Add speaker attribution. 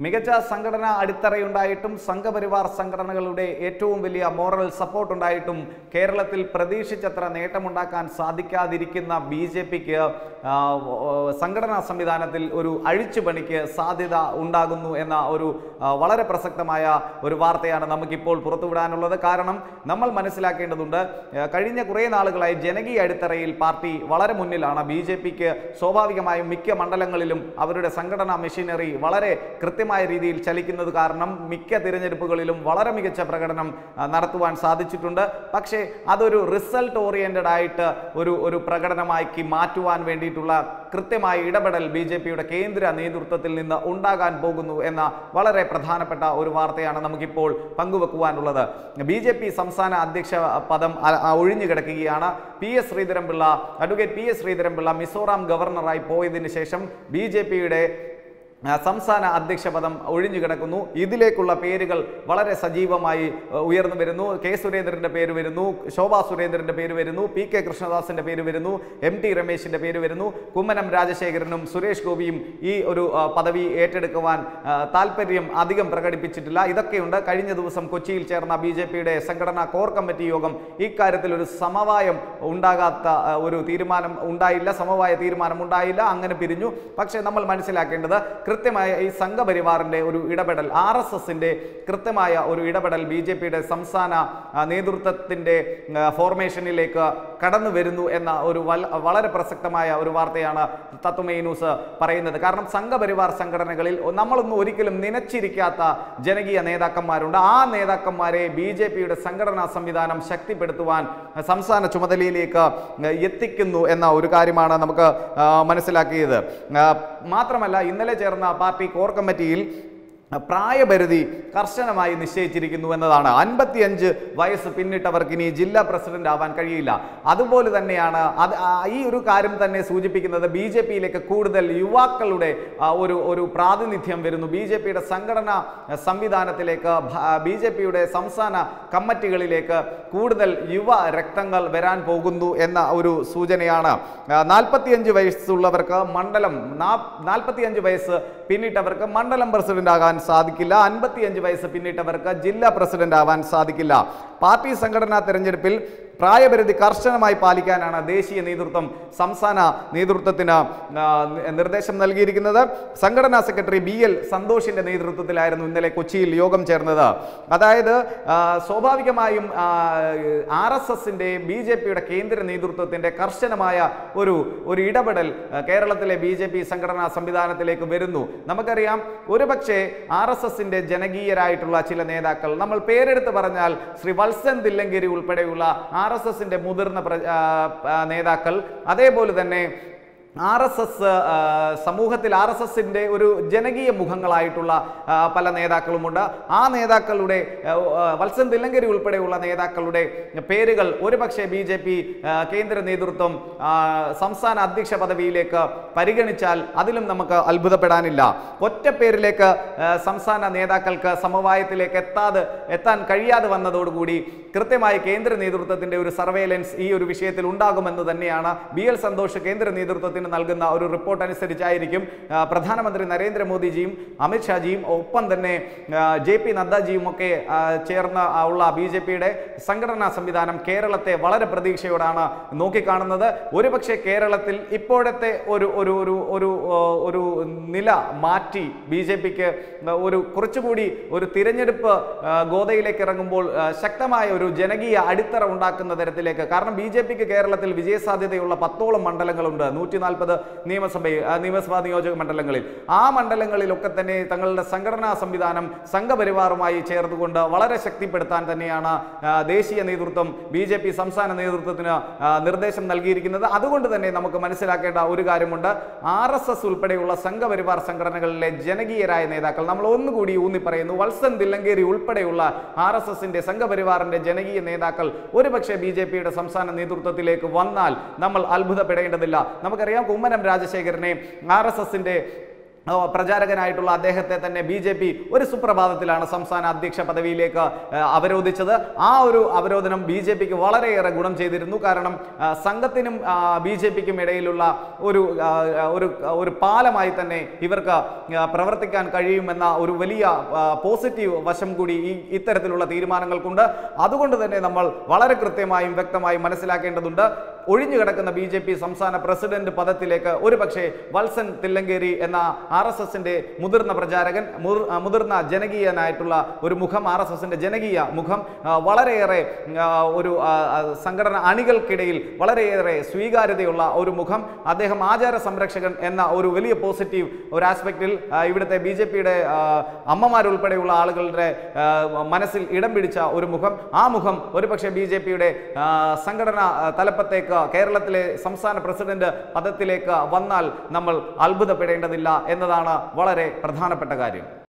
Speaker 1: മികച്ച സംഘടനാ അടിത്തറയുണ്ടായിട്ടും സംഘപരിവാർ സംഘടനകളുടെ ഏറ്റവും വലിയ മോറൽ സപ്പോർട്ട് ഉണ്ടായിട്ടും കേരളത്തിൽ പ്രതീക്ഷിച്ചത്ര നേട്ടമുണ്ടാക്കാൻ സാധിക്കാതിരിക്കുന്ന ബി ജെ പിക്ക് സംഘടനാ സംവിധാനത്തിൽ ഒരു അഴിച്ചുപണിക്ക് സാധ്യത ഉണ്ടാകുന്നു എന്ന ഒരു ആ, വളരെ പ്രസക്തമായ ഒരു വാർത്തയാണ് നമുക്കിപ്പോൾ പുറത്തുവിടാനുള്ളത് കാരണം നമ്മൾ മനസ്സിലാക്കേണ്ടതുണ്ട് ആ, കഴിഞ്ഞ കുറേ നാളുകളായി ജനകീയ അടിത്തറയിൽ പാർട്ടി വളരെ മുന്നിലാണ് ബി ജെ പിക്ക് സ്വാഭാവികമായും മിക്ക മണ്ഡലങ്ങളിലും അവരുടെ സംഘടനാ മെഷീനറി വളരെ കൃത്യമായ രീതിയിൽ ചലിക്കുന്നത് കാരണം മിക്ക തിരഞ്ഞെടുപ്പുകളിലും വളരെ മികച്ച പ്രകടനം ആ, നടത്തുവാൻ സാധിച്ചിട്ടുണ്ട് പക്ഷേ അതൊരു റിസൾട്ട് ഓറിയന്റഡ് ആയിട്ട് ഒരു ഒരു പ്രകടനമാക്കി മാറ്റുവാൻ വേണ്ടിയിട്ടുള്ള കൃത്യമായ ഇടപെടൽ ബി ജെ പിയുടെ കേന്ദ്ര നേതൃത്വത്തിൽ നിന്ന് ഉണ്ടാകാൻ പോകുന്നു എന്ന വളരെ പ്രധാനപ്പെട്ട ഒരു വാർത്തയാണ് നമുക്കിപ്പോൾ പങ്കുവെക്കുവാനുള്ളത് ബി ജെ പി സംസ്ഥാന അധ്യക്ഷ പദം അ- അ- ഒഴിഞ്ഞു കിടക്കുകയാണ് P S Sreedharan Pillai advocate P S Sreedharan Pillai Mizoram ഗവർണറായി പോയതിനു ശേഷം ബി ജെ പിയുടെ ആ, സംസ്ഥാന അധ്യക്ഷ പദം ഒഴിഞ്ഞു കിടക്കുന്നു ഇതിലേക്കുള്ള പേരുകൾ വളരെ സജീവമായി ആ, ഉയർന്നു വരുന്നു കെ സുരേന്ദ്രന്റെ പേര് വരുന്നു ശോഭാ സുരേന്ദ്രന്റെ പേര് വരുന്നു പി കെ കൃഷ്ണദാസിന്റെ പേര് വരുന്നു എം ടി രമേശിന്റെ പേര് വരുന്നു കുമ്മനം രാജശേഖരനും സുരേഷ് ഗോപിയും ഈ ഒരു ആ, പദവി ഏറ്റെടുക്കുവാൻ ആ, താല്പര്യം അധികം പ്രകടിപ്പിച്ചിട്ടില്ല ഇതൊക്കെയുണ്ട് കഴിഞ്ഞ ദിവസം കൊച്ചിയിൽ ചേർന്ന ബി ജെ പിയുടെ സംഘടനാ കോർ കമ്മിറ്റി യോഗം ഇക്കാര്യത്തിൽ ഒരു സമവായം ഉണ്ടാകാത്ത ആ, ഒരു തീരുമാനം ഉണ്ടായില്ല സമവായ തീരുമാനം ഉണ്ടായില്ല അങ്ങനെ പിരിഞ്ഞു പക്ഷേ നമ്മൾ മനസ്സിലാക്കേണ്ടത് കൃത്യമായ ഈ സംഘപരിവാറിന്റെ ഒരു ഇടപെടൽ ആർ എസ് എസിന്റെ കൃത്യമായ ഒരു ഇടപെടൽ ബി ജെ പിയുടെ സംസ്ഥാന ആ, നേതൃത്വത്തിന്റെ ആ, ഫോർമേഷനിലേക്ക് കടന്നു വരുന്നു എന്ന ഒരു വൽ- വളരെ പ്രസക്തമായ ഒരു വാർത്തയാണ് തത്വമേ ന്യൂസ് പറയുന്നത് കാരണം സംഘപരിവാർ സംഘടനകളിൽ നമ്മളൊന്നും ഒരിക്കലും നനച്ചിരിക്കാത്ത ജനകീയ നേതാക്കന്മാരുണ്ട് ആ നേതാക്കന്മാരെ ബി ജെ പിയുടെ സംഘടനാ സംവിധാനം ശക്തിപ്പെടുത്തുവാൻ സംസ്ഥാന ചുമതലയിലേക്ക് എത്തിക്കുന്നു എന്ന ഒരു കാര്യമാണ് നമുക്ക് ആ, മനസ്സിലാക്കിയത് ആ, മാത്രമല്ല ഇന്നലെ ചേർന്ന പാർട്ടി കോർ കമ്മിറ്റിയിൽ പ്രായപരിധി കർശനമായി നിശ്ചയിച്ചിരിക്കുന്നു എന്നതാണ് അൻപത്തിയഞ്ച് വയസ്സ് പിന്നിട്ടവർക്ക് ഇനി ജില്ലാ പ്രസിഡന്റ് ആവാൻ കഴിയില്ല അതുപോലെ തന്നെയാണ് അത് ആ, ഈ ഒരു കാര്യം തന്നെ സൂചിപ്പിക്കുന്നത് ബി ജെ പിയിലേക്ക് കൂടുതൽ യുവാക്കളുടെ ആ, ഒരു ഒരു പ്രാതിനിധ്യം വരുന്നു ബി ജെ പിയുടെ സംഘടനാ സംവിധാനത്തിലേക്ക് ബി ജെ പിയുടെ സംസ്ഥാന കമ്മിറ്റികളിലേക്ക് കൂടുതൽ യുവ രക്തങ്ങൾ വരാൻ പോകുന്നു എന്ന ഒരു സൂചനയാണ് നാൽപ്പത്തിയഞ്ച് വയസ്സുള്ളവർക്ക് മണ്ഡലം നാൽപ്പത്തിയഞ്ച് വയസ്സ് പിന്നിട്ടവർക്ക് മണ്ഡലം പ്രസിഡന്റ് ആകാൻ സാധിക്കില്ല അൻപത്തിയഞ്ച് വയസ്സ് പിന്നിട്ടവർക്ക് ജില്ലാ പ്രസിഡന്റ് ആവാൻ സാധിക്കില്ല പാർട്ടി സംഘടനാ തെരഞ്ഞെടുപ്പിൽ പ്രായപരിധി കർശനമായി പാലിക്കാനാണ് ദേശീയ നേതൃത്വം സംസ്ഥാന നേതൃത്വത്തിന് ആ, നിർദ്ദേശം നൽകിയിരിക്കുന്നത് സംഘടനാ സെക്രട്ടറി ബി എൽ സന്തോഷിന്റെ നേതൃത്വത്തിലായിരുന്നു ഇന്നലെ കൊച്ചിയിൽ യോഗം ചേർന്നത് അതായത് ആ, സ്വാഭാവികമായും ആർ എസ് എസിന്റെ ബി ജെ പിയുടെ കേന്ദ്ര നേതൃത്വത്തിന്റെ കർശനമായ ഒരു ഒരു ഇടപെടൽ ആ, കേരളത്തിലെ ബി ജെ പി സംഘടനാ സംവിധാനത്തിലേക്ക് വരുന്നു നമുക്കറിയാം ഒരുപക്ഷെ ആർ എസ് എസിന്റെ ജനകീയരായിട്ടുള്ള ചില നേതാക്കൾ നമ്മൾ പേരെടുത്ത് പറഞ്ഞാൽ ശ്രീ വത്സൻ തില്ലങ്കേരി ഉൾപ്പെടെയുള്ള ആർ എസ് എസിന്റെ മുതിർന്ന പ്ര- ആ, ആ, നേതാക്കൾ അതേപോലെ തന്നെ ആർ എസ് എസ് സമൂഹത്തിൽ ആർ എസ് എസിൻ്റെ ഒരു ജനകീയ മുഖങ്ങളായിട്ടുള്ള ആ, പല നേതാക്കളുമുണ്ട് ആ നേതാക്കളുടെ ആ, ആ, വത്സൻ തില്ലങ്കരി ഉൾപ്പെടെയുള്ള നേതാക്കളുടെ പേരുകൾ ഒരുപക്ഷെ ബി ജെ പി കേന്ദ്ര നേതൃത്വം ആ, സംസ്ഥാന അധ്യക്ഷ പദവിയിലേക്ക് പരിഗണിച്ചാൽ അതിലും നമുക്ക് അത്ഭുതപ്പെടാനില്ല ഒറ്റ പേരിലേക്ക് ആ, സംസ്ഥാന നേതാക്കൾക്ക് സമവായത്തിലേക്ക് എത്താതെ എത്താൻ കഴിയാതെ വന്നതോടുകൂടി കൃത്യമായി കേന്ദ്ര നേതൃത്വത്തിന്റെ ഒരു സർവേലൻസ് ഈ ഒരു വിഷയത്തിൽ ഉണ്ടാകുമെന്ന് തന്നെയാണ് ബി എൽ സന്തോഷ് കേന്ദ്ര നേതൃത്വത്തിന് നൽകുന്ന ഒരു റിപ്പോർട്ട് അനുസരിച്ചായിരിക്കും ആ, പ്രധാനമന്ത്രി നരേന്ദ്രമോദിജിയും അമിത്ഷാജിയും ഒപ്പം തന്നെ ആ, ജെ പി നദ്ദാജിയും ഒക്കെ ആ, ചേർന്ന് ആ ഉള്ള ബി ജെ പിയുടെ സംഘടനാ സംവിധാനം കേരളത്തെ വളരെ പ്രതീക്ഷയോടാണ് നോക്കിക്കാണുന്നത് ഒരുപക്ഷെ കേരളത്തിൽ ഇപ്പോഴത്തെ ഒരു ഒരു ഒരു ഒരു ആ, ഒരു നില മാറ്റി ബി ജെ പിക്ക് ഒരു കുറച്ചുകൂടി ഒരു തിരഞ്ഞെടുപ്പ് ആ, ഗോതയിലേക്ക് ഇറങ്ങുമ്പോൾ ആ, ശക്തമായ ഒരു ജനകീയ അടിത്തറ ഉണ്ടാക്കുന്ന തരത്തിലേക്ക് കാരണം ബി ജെ പിക്ക് കേരളത്തിൽ വിജയസാധ്യതയുള്ള പത്തോളം മണ്ഡലങ്ങളുണ്ട് നൂറ്റി നാൽപ്പത് നിയമസഭ ആ, നിയമസഭാ നിയോജക മണ്ഡലങ്ങളിൽ ആ മണ്ഡലങ്ങളിലൊക്കെ തന്നെ തങ്ങളുടെ സംഘടനാ സംവിധാനം സംഘപരിവാറുമായി ചേർന്നുകൊണ്ട് വളരെ ശക്തിപ്പെടുത്താൻ തന്നെയാണ് ആ, ദേശീയ നേതൃത്വം ബി ജെ പി സംസ്ഥാന നേതൃത്വത്തിന് ആ, നിർദ്ദേശം നൽകിയിരിക്കുന്നത് അതുകൊണ്ട് തന്നെ നമുക്ക് മനസ്സിലാക്കേണ്ട ഒരു കാര്യമുണ്ട് ആർ എസ് എസ് ഉൾപ്പെടെയുള്ള സംഘപരിവാർ സംഘടനകളിലെ ജനകീയരായ നേതാക്കൾ നമ്മൾ ഒന്നുകൂടി ഊന്നി പറയുന്നു വത്സൻ തില്ലങ്കേരി ഉൾപ്പെടെയുള്ള ആർ എസ് എസിന്റെ സംഘപരിവാറിന്റെ ജനകീയ നേതാക്കൾ ഒരുപക്ഷെ ബി ജെ പിയുടെ സംസ്ഥാന നേതൃത്വത്തിലേക്ക് വന്നാൽ നമ്മൾ അത്ഭുതപ്പെടേണ്ടതില്ല നമുക്കറിയാം കുമ്മനം രാജശേഖരനെ ആർ എസ് എസിന്റെ ആ, പ്രചാരകനായിട്ടുള്ള അദ്ദേഹത്തെ തന്നെ ബി ജെ പി ഒരു സുപ്രഭാതത്തിലാണ് സംസ്ഥാന അധ്യക്ഷ പദവിയിലേക്ക് ആ, അവരോധിച്ചത് ആ ഒരു അവരോധനം ബി ജെ പിക്ക് വളരെയേറെ ഗുണം ചെയ്തിരുന്നു കാരണം ആ, സംഘത്തിനും ബി ജെ പിക്കും ഇടയിലുള്ള ഒരു ആ, ഒരു ഒരു പാലമായി തന്നെ ഇവർക്ക് ആ, പ്രവർത്തിക്കാൻ കഴിയുമെന്ന ഒരു വലിയ ആ, പോസിറ്റീവ് വശം കൂടി ഈ ഇത്തരത്തിലുള്ള തീരുമാനങ്ങൾക്കുണ്ട് അതുകൊണ്ട് തന്നെ നമ്മൾ വളരെ കൃത്യമായും വ്യക്തമായും മനസ്സിലാക്കേണ്ടതുണ്ട് ഒഴിഞ്ഞു കിടക്കുന്ന ബി ജെ പി സംസ്ഥാന പ്രസിഡന്റ് പദത്തിലേക്ക് ഒരുപക്ഷെ വത്സൻ തില്ലങ്കേരി എന്ന ആർ എസ് എസിന്റെ മുതിർന്ന പ്രചാരകൻ മുതിർ- ആ, മുതിർന്ന ജനകീയനായിട്ടുള്ള ഒരു മുഖം ആർ എസ് എസിന്റെ ജനകീയ മുഖം ആ, വളരെയേറെ ആ, ഒരു ആ, ആ, സംഘടന അണികൾക്കിടയിൽ വളരെയേറെ സ്വീകാര്യതയുള്ള ഒരു മുഖം അദ്ദേഹം ആചാര സംരക്ഷകൻ എന്ന ഒരു വലിയ പോസിറ്റീവ് ഒരു ആസ്പെക്റ്റിൽ ആ, ഇവിടുത്തെ ബി ജെ പിയുടെ അമ്മമാരുൾപ്പെടെയുള്ള ആളുകളുടെ ആ, മനസ്സിൽ ഇടം പിടിച്ച ഒരു മുഖം ആ മുഖം ഒരുപക്ഷെ ബി ജെ പിയുടെ സംഘടനാ ആ, തലപ്പത്തേക്ക് കേരളത്തിലെ സംസ്ഥാന പ്രസിഡന്റ് പദത്തിലേക്ക് വന്നാൽ നമ്മൾ അത്ഭുതപ്പെടേണ്ടതില്ല എന്നതാണ് വളരെ പ്രധാനപ്പെട്ട കാര്യം